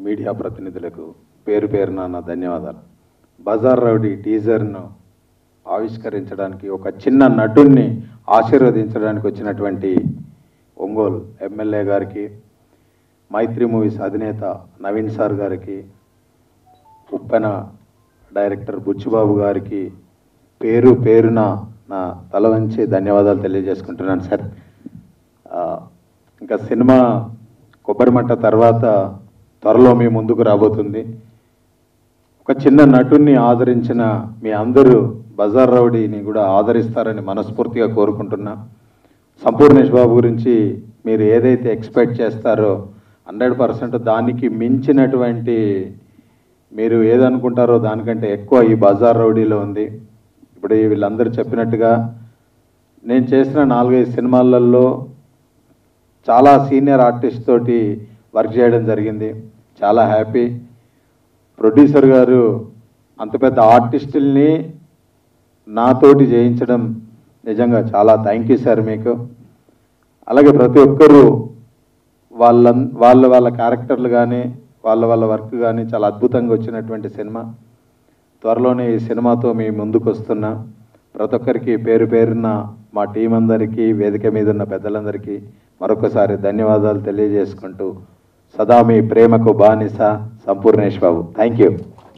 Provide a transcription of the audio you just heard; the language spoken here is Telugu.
మీడియా ప్రతినిధులకు పేరు పేరున నా ధన్యవాదాలు బజార్ రౌడీ టీజర్ను ఆవిష్కరించడానికి ఒక చిన్న నటుణ్ణి ఆశీర్వదించడానికి వచ్చినటువంటి ఒంగోలు ఎమ్మెల్యే గారికి మైత్రి మూవీస్ అధినేత నవీన్ సార్ గారికి ఉప్పెన డైరెక్టర్ బుచ్చిబాబు గారికి పేరు పేరున నా తల వంచి ధన్యవాదాలు తెలియజేసుకుంటున్నాను సార్ ఆ, ఇంకా సినిమా కొబ్బరిమట్ట తర్వాత త్వరలో మీ ముందుకు రాబోతుంది ఒక చిన్న నటుణ్ణి ఆదరించిన మీ అందరూ బజార్ రౌడీని కూడా ఆదరిస్తారని మనస్ఫూర్తిగా కోరుకుంటున్నా సంపూర్ణేష్ బాబు గురించి మీరు ఏదైతే ఎక్స్పెక్ట్ చేస్తారో హండ్రెడ్ పర్సెంట్ దానికి మించినటువంటి మీరు ఏదనుకుంటారో దానికంటే ఎక్కువ ఈ బజార్ రౌడీలో ఉంది ఇప్పుడు ఈ వీళ్ళందరూ చెప్పినట్టుగా నేను చేసిన నాలుగైదు సినిమాలలో చాలా సీనియర్ ఆర్టిస్ట్ తోటి వర్క్ చేయడం జరిగింది చాలా హ్యాపీ ప్రొడ్యూసర్ గారు అంత పెద్ద ఆర్టిస్టుల్ని నాతోటి చేయించడం నిజంగా చాలా థ్యాంక్ యూ సార్ మీకు అలాగే ప్రతి ఒక్కరూ వాళ్ళ వాళ్ళ వాళ్ళ క్యారెక్టర్లు కానీ వాళ్ళ వాళ్ళ వర్క్ కానీ చాలా అద్భుతంగా వచ్చినటువంటి సినిమా త్వరలోనే ఈ సినిమాతో మీ ముందుకు వస్తున్నా ప్రతి ఒక్కరికి పేరు పేరున మా టీం అందరికీ వేదిక మీద ఉన్న పెద్దలందరికీ మరొకసారి ధన్యవాదాలు తెలియజేసుకుంటూ సదా మీ ప్రేమకు బానిస సంపూర్ణేష్ బాబు థ్యాంక్ యూ